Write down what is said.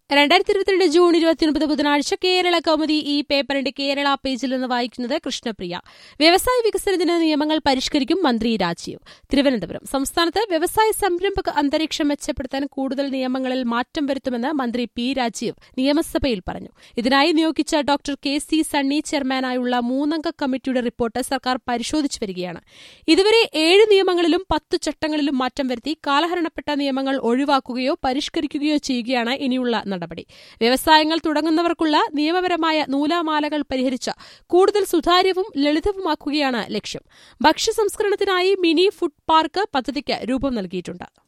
രണ്ടായിരത്തി ഇരുപത്തിരണ്ട് ജൂൺ ഇരുപത്തിയൊൻപത് ബുധനാഴ്ച കേരള കൗമുദി ഈ പേപ്പറിന്റെ കേരള പേജിൽ നിന്ന് വായിക്കുന്നത് കൃഷ്ണപ്രിയ വ്യവസായ വികസനത്തിന് നിയമങ്ങൾ പരിഷ്കരിക്കും മന്ത്രി രാജീവ് തിരുവനന്തപുരം സംസ്ഥാനത്ത് വ്യവസായ സംരംഭക അന്തരീക്ഷം മെച്ചപ്പെടുത്താൻ കൂടുതൽ നിയമങ്ങളിൽ മാറ്റം വരുത്തുമെന്ന് മന്ത്രി പി രാജീവ് നിയമസഭയിൽ പറഞ്ഞു ഇതിനായി നിയോഗിച്ച ഡോക്ടർ കെ സി സണ്ണി ചെയർമാനായുള്ള മൂന്നംഗ കമ്മിറ്റിയുടെ റിപ്പോർട്ട് സർക്കാർ പരിശോധിച്ചു വരികയാണ് ഇതുവരെ ഏഴ് നിയമങ്ങളിലും പത്ത് ചട്ടങ്ങളിലും മാറ്റം വരുത്തി കാലഹരണപ്പെട്ട നിയമങ്ങൾ ഒഴിവാക്കുകയോ പരിഷ്കരിക്കുകയോ ചെയ്യുകയാണ് ഇനിയുള്ള നടപടി വ്യവസായങ്ങൾ തുടങ്ങുന്നവർക്കുള്ള നിയമപരമായ നൂലാമാലകൾ പരിഹരിച്ച് കൂടുതൽ സുതാര്യവും ലളിതവുമാക്കുകയാണ് ലക്ഷ്യം ഭക്ഷ്യ സംസ്കരണത്തിനായി മിനി ഫുഡ് പാർക്ക് പദ്ധതിക്ക് രൂപം നൽകിയിട്ടുണ്ട്